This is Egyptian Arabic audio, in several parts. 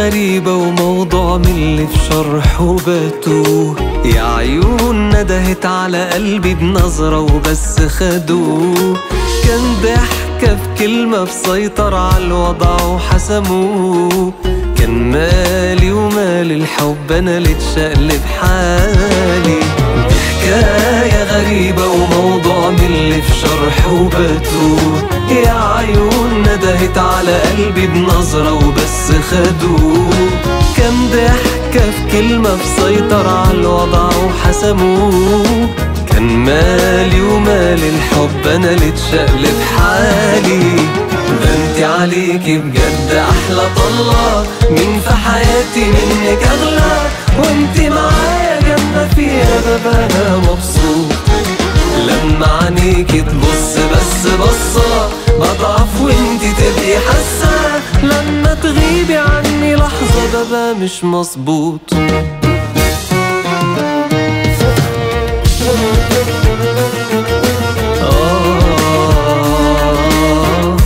غريبة وموضوع من اللي في شرحه بتوه يا عيون ندهت على قلبي بنظرة وبس خدوه كان ضحكة في كلمة مسيطر على الوضع وحسموه كان مالي ومال الحب انا اللي اتشقلب حالي دي حكاية غريبة وموضوع من اللي في شرح وبتوه يا عيون ندهت على قلبي بنظرة وبس خدوه كان ضحكة في كلمة مسيطر على الوضع وحسموه كان مالي ومال الحب انا اللي اتشقلب حالي ده انت عليكي بجد احلى طلة مين في حياتي منك اغلى وانت معايا جنة فيها ببقى انا مبسوط لما عينيكي تبص بس بصة بضعف وانت تبقي حاسة لما تغيبي عني لحظة ببقى مش مظبوط آه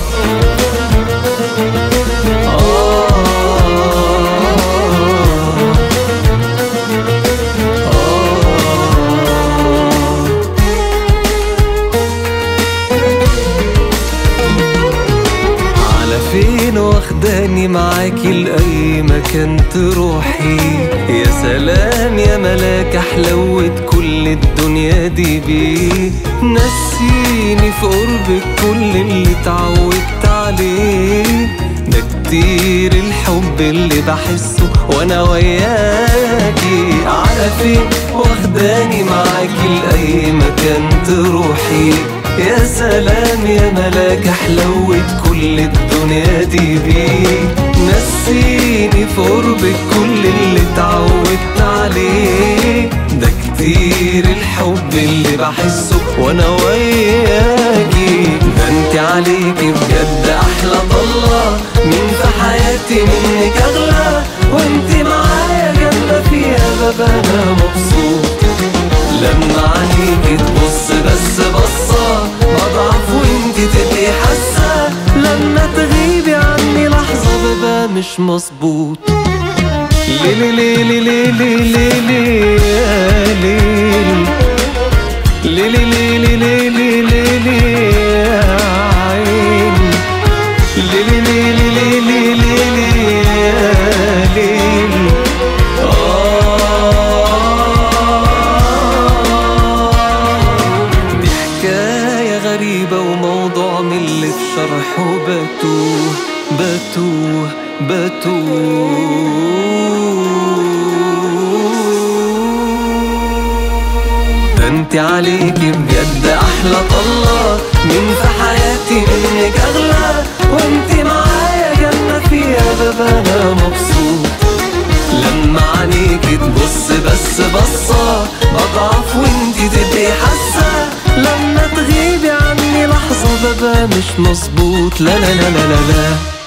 على فين واخداني معاكي لأي مكان تروحي يا سلام يا ملاك حلوت كل الدنيا دي بيه نسيني في قربك كل اللي اتعودت عليه ده كتير الحب اللي بحسه وانا وياكي على فين واخداني معاكي لأي مكان تروحي يا سلام يا ملاك حلوت كل الدنيا دي بيه نسيني في قربك كل اللي اتعودت عليه ده كتير الحب اللي بحسه وانا وياكي ده انت عليكي بجد احلى طلة مين في حياتي منك اغلى وانت معايا جنة فيها ببقى انا مبسوط لما عينيكي تبص بس بصة بضعف وانت تبقي حاسة لما تغيبي عني لحظة ببقى مش مظبوط ليلي ليلي ليلي ليلي يا ليل ليلي ليلي ليلي ليلي يا عين ليلي ليلي ليلي ليلي يا ليل دي حكاية غريبة وموضوع من اللي في شرحه بتوه بتوه بتوه ده انت عليكي بجد احلى طلة مين في حياتي منك اغلى وانت معايا جنة فيها ببقى انا مبسوط لما عينيكي تبص بس بصة بضعف وانتي تبقي حاسة لما تغيبي عني لحظة ببقى مش مظبوط لا لا لا لا لا, لا